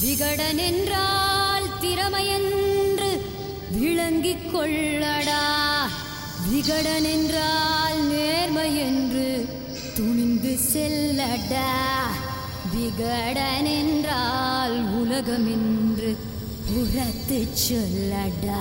விகடன் என்றால் திறமையென்று விளங்கிக் கொள்ளடா விகடன் என்றால் நேர்மை என்று துணிந்து செல்லடா விகடன் என்றால் உலகம் என்று உரத்து சொல்லடா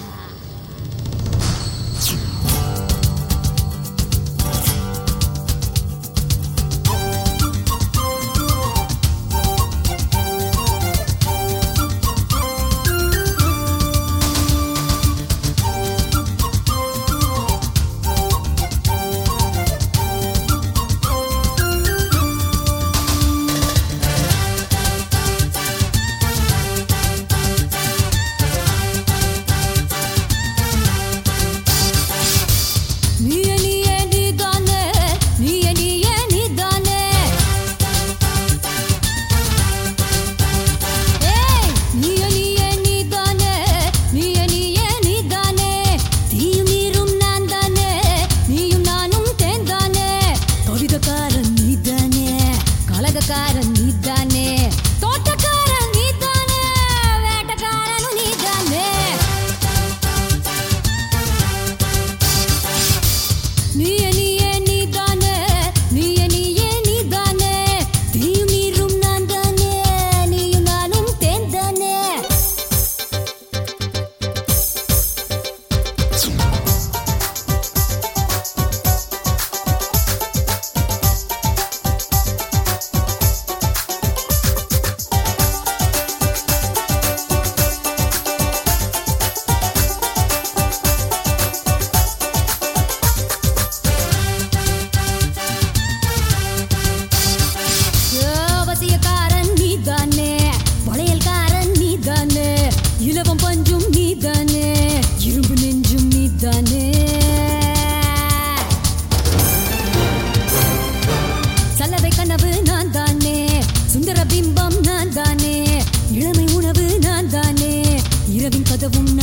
நீயே நீயே நீதானே நீயே நீயே நீதானே ஏய் நீயே நீயே நீதானே நீயே நீயே நீதானே தீயும் நீரும் நான் தானே நீயும் நானும் தேன்தானே கவிதக்காரன் நீதானே கலகக்காரன் நீதானே தோட்டக்காரன் நீதானே வேட்டக்காரனும் நீதானே நீயே நீயே நீதானே நீயே நீயே நீதானே தீயும் நீரும் நான் தானே நீயும் நானும் தேன்தானே அவசியக்காரன் நீதானே வளையல்காரன் நீதானே இலவம் பஞ்சும் நீதானே இரும்பு நெஞ்சும் நீதானே சலவை கனவு நான் தானே சுந்தர பிம்பம் நான் தானே இளமை உணவு நான் தானே இரவின் கதவும்